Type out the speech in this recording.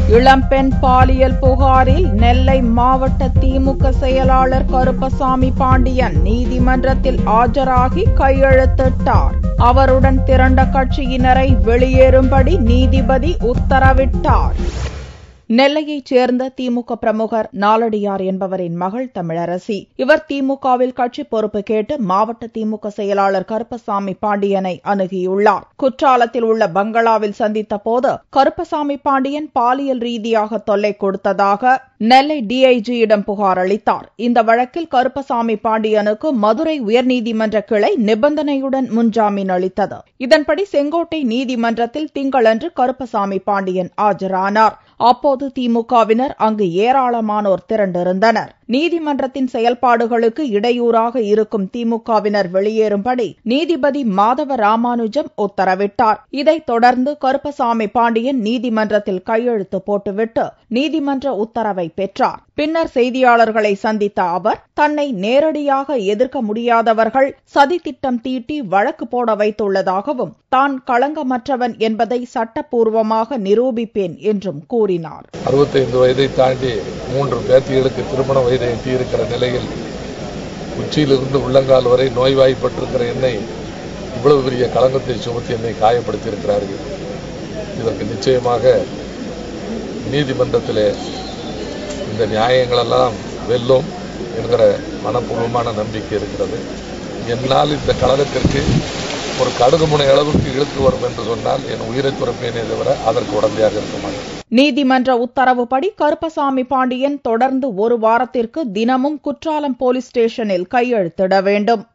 இளம்பெண் பாலியல் புகாரில் நெல்லை மாவட்ட திமுக செயலாளர் கருப்பசாமி பாண்டியன் நீதிமன்றத்தில் ஆஜராகி கையெழுத்திட்டார் அவருடன் திரண்ட கட்சியினரை வெளியேறும்படி நீதிபதி உத்தரவிட்டார் நெல்லையைச் சேர்ந்த திமுக பிரமுகர் நாலடியார் என்பவரின் மகள் தமிழரசி இவர் திமுகவில் கட்சி பொறுப்பு கேட்டு மாவட்ட திமுக செயலாளர் கருப்பசாமி பாண்டியனை அணுகியுள்ளார் குற்றாலத்தில் உள்ள பங்களாவில் சந்தித்த போது கருப்பசாமி பாண்டியன் பாலியல் ரீதியாக தொல்லை கொடுத்ததாக நெல்லை டிஐஜியிடம் புகார் அளித்தார் இந்த வழக்கில் கருப்பசாமி பாண்டியனுக்கு மதுரை உயர்நீதிமன்ற கிளை நிபந்தனையுடன் முன்ஜாமீன் அளித்தது இதன்படி செங்கோட்டை நீதிமன்றத்தில் திங்களன்று கருப்பசாமி பாண்டியன் ஆஜரானார் அப்போது திமுகவினர் அங்கு ஏராளமானோர் திரண்டிருந்தனர் நீதிமன்றத்தின் செயல்பாடுகளுக்கு இடையூறாக இருக்கும் திமுகவினர் வெளியேறும்படி நீதிபதி மாதவ ராமானுஜம் உத்தரவிட்டார் இதைத் தொடர்ந்து கருப்பசாமி பாண்டியன் நீதிமன்றத்தில் கையெழுத்து போட்டுவிட்டு நீதிமன்ற உத்தரவை பெற்றார் பின்னர் செய்தியாளர்களை சந்தித்த அவர் தன்னை நேரடியாக எதிர்க்க முடியாதவர்கள் சதித்திட்டம் தீட்டி வழக்கு போட வைத்துள்ளதாகவும் தான் களங்கமற்றவன் என்பதை சட்டப்பூர்வமாக நிரூபிப்பேன் என்றும் கூறினார் அறுபத்தைந்து வயதை தாண்டி மூன்று பேத்திகளுக்கு திருமண வயதை எட்டியிருக்கிற நிலையில் உச்சியிலிருந்து உள்ளங்கால் வரை நோய்வாய்ப்பட்டிருக்கிற என்னை இவ்வளவு பெரிய களங்கத்தை சுமத்தி என்னை காயப்படுத்தியிருக்கிறார்கள் இதற்கு நிச்சயமாக நீதிமன்றத்திலே இந்த நியாயங்களெல்லாம் வெல்லும் என்கிற மனப்பூர்வமான நம்பிக்கை இருக்கிறது என்னால் இந்த கழகத்திற்கு ஒரு கடுகு முனை அளவுக்கு இழுத்து வரும் என்று சொன்னால் என் உயிரை துறப்பேனே தவிர அதற்கு உடந்தையாக இருக்க மாட்டேன் நீதிமன்ற உத்தரவுப்படி கருப்பசாமி பாண்டியன் தொடர்ந்து ஒரு வாரத்திற்கு தினமும் குற்றாலம் போலீஸ் ஸ்டேஷனில் கையெழுத்திட வேண்டும்